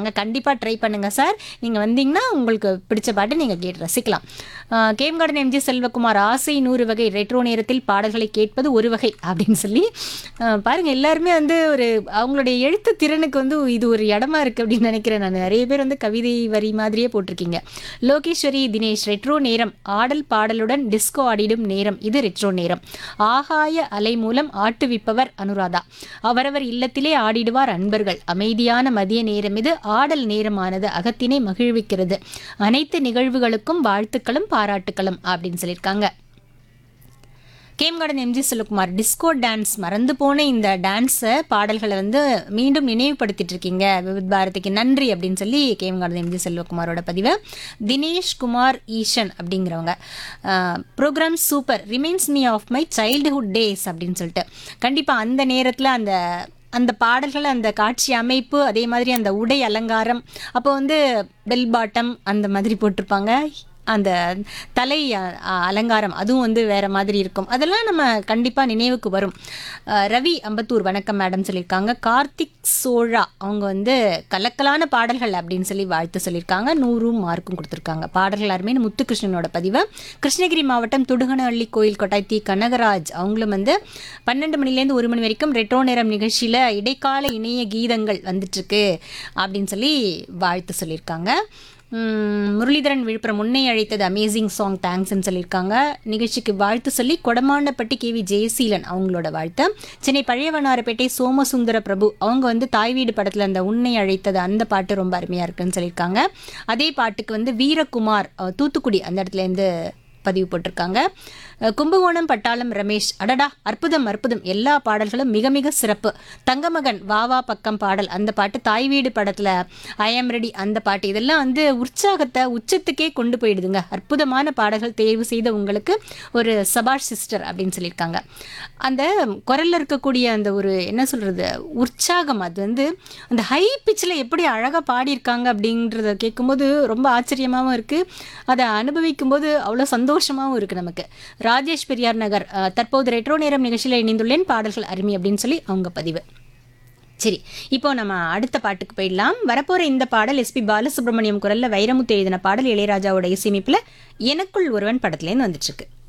சொல்லியிருக்காங்க கண்டிப்பாக ட்ரை பண்ணுங்க சார் நீங்கள் வந்தீங்கன்னா உங்களுக்கு பிடிச்ச பாட்டு நீங்கள் கேட்டு ரசிக்கலாம் கேம் கார்டன் எம்ஜி செல்வகுமார் ஆசை நூறு வகை ரெட்ரோ நேரத்தில் பாடல்களை கேட்பது ஒரு வகை அப்படின்னு சொல்லி அஹ், பாருங்க எல்லாருமே வந்து ஒரு அவங்களுடைய எழுத்து திறனுக்கு வந்து இது ஒரு இடமா இருக்கு அப்படின்னு நினைக்கிறேன் நான் நிறைய பேர் வந்து கவிதை வரி மாதிரியே போட்டிருக்கீங்க லோகேஸ்வரி தினேஷ் ரெட்ரோ நேரம் ஆடல் பாடலுடன் டிஸ்கோ ஆடிடும் நேரம் இது ரெட்ரோ நேரம் ஆகாய அலை மூலம் ஆட்டுவிப்பவர் அனுராதா அவரவர் இல்லத்திலே ஆடிடுவார் அன்பர்கள் அமைதியான மதிய நேரம் இது ஆடல் நேரமானது அகத்தினை மகிழ்விக்கிறது அனைத்து நிகழ்வுகளுக்கும் வாழ்த்துக்களும் பாராட்டுக்களும் அப்படின்னு சொல்லியிருக்காங்க கேம் கார்டன் எம்ஜி செல்வகுமார் டிஸ்கோ டான்ஸ் மறந்து போன இந்த டான்ஸை பாடல்களை வந்து மீண்டும் நினைவுபடுத்திட்டு இருக்கீங்க விவித் பாரதிக்கு நன்றி அப்படின்னு சொல்லி கேம் கார்டன் எம்ஜி செல்வகுமாரோட பதிவை தினேஷ் குமார் ஈஷன் அப்படிங்கிறவங்க program super reminds me of my childhood days அப்படின்னு சொல்லிட்டு கண்டிப்பாக அந்த நேரத்தில் அந்த அந்த பாடல்கள் அந்த காட்சி அமைப்பு அதே மாதிரி அந்த உடை அலங்காரம் அப்போ வந்து பெல் பாட்டம் அந்த மாதிரி போட்டிருப்பாங்க அந்த தலை அ, அ, அலங்காரம் அதுவும் வந்து வேற மாதிரி இருக்கும் அதெல்லாம் நம்ம கண்டிப்பாக நினைவுக்கு வரும் அஹ், ரவி அம்பத்தூர் வணக்கம் மேடம் சொல்லியிருக்காங்க கார்த்திக் சோழா அவங்க வந்து கலக்கலான பாடல்கள் அப்படின்னு சொல்லி வாழ்த்து சொல்லியிருக்காங்க நூறும் மார்க்கும் கொடுத்துருக்காங்க பாடல்கள் அருமைன்னு முத்துகிருஷ்ணனோட பதிவை கிருஷ்ணகிரி மாவட்டம் துடுகனஹள்ளி கோயில் கொட்டாய் தி கனகராஜ் அவங்களும் வந்து பன்னெண்டு மணிலேருந்து ஒரு மணி வரைக்கும் ரெட்ரோ நேரம் நிகழ்ச்சியில் இடைக்கால இணைய கீதங்கள் வந்துட்டுருக்கு அப்படின்னு சொல்லி வாழ்த்து சொல்லியிருக்காங்க உம், முரளிதரன் விழுப்புரம் முன்னை அழைத்தது அமேசிங் சாங் தேங்க்ஸ்ன்னு சொல்லியிருக்காங்க நிகழ்ச்சிக்கு வாழ்த்து சொல்லி கொடமாண்டப்பட்டி கேவி ஜெயசீலன் அவங்களோட வாழ்த்து சென்னை பழையவனாரப்பேட்டை சோமசுந்தர பிரபு அவங்க வந்து தாய் வீடு படத்தில் அந்த உன்னை அழைத்தது அந்த பாட்டு ரொம்ப அருமையாக இருக்குன்னு சொல்லியிருக்காங்க அதே பாட்டுக்கு வந்து வீரகுமார் அஹ், தூத்துக்குடி அந்த இடத்துல இருந்து பதிவு போட்டிருக்காங்க அஹ் கும்பகோணம் பட்டாளம் ரமேஷ் அடடா அற்புதம் அற்புதம் எல்லா பாடல்களும் மிக மிக சிறப்பு தங்கமகன் வாவா பக்கம் பாடல் அந்த பாட்டு தாய் வீடு படத்தில் ஐ ஆம் ரெடி அந்த பாட்டு இதெல்லாம் வந்து உற்சாகத்தை உச்சத்துக்கே கொண்டு போயிடுதுங்க அற்புதமான பாடல்கள் தேர்வு செய்த உங்களுக்கு ஒரு சபாஷ் சிஸ்டர் அப்படின்னு சொல்லியிருக்காங்க அந்த குரல்ல இருக்கக்கூடிய அந்த ஒரு என்ன சொல்றது உற்சாகம் அது வந்து அந்த ஹை பிச்சில் எப்படி அழகாக பாடியிருக்காங்க அப்படின்றத கேட்கும்போது ரொம்ப ஆச்சரியமாகவும் இருக்குது அதை அனுபவிக்கும் போது அவ்வளோ சந்தோஷமாகவும் இருக்குது நமக்கு ராஜேஷ் பெரியார் நகர் அஹ், தற்போது ரெட்ரோ நேரம் நிகழ்ச்சியில் இணைந்துள்ளேன் பாடல்கள் அருமை அப்படின்னு சொல்லி அவங்க பதிவு சரி இப்போ நம்ம அடுத்த பாட்டுக்கு போயிடலாம் வரப்போற இந்த பாடல் எஸ்பி பாலசுப்ரமணியம் குரல்ல வைரமுத்து எழுதின பாடல் இளையராஜாவோட இசையமைப்புல எனக்குள் ஒருவன் படத்துலேருந்து வந்துட்டு இருக்கு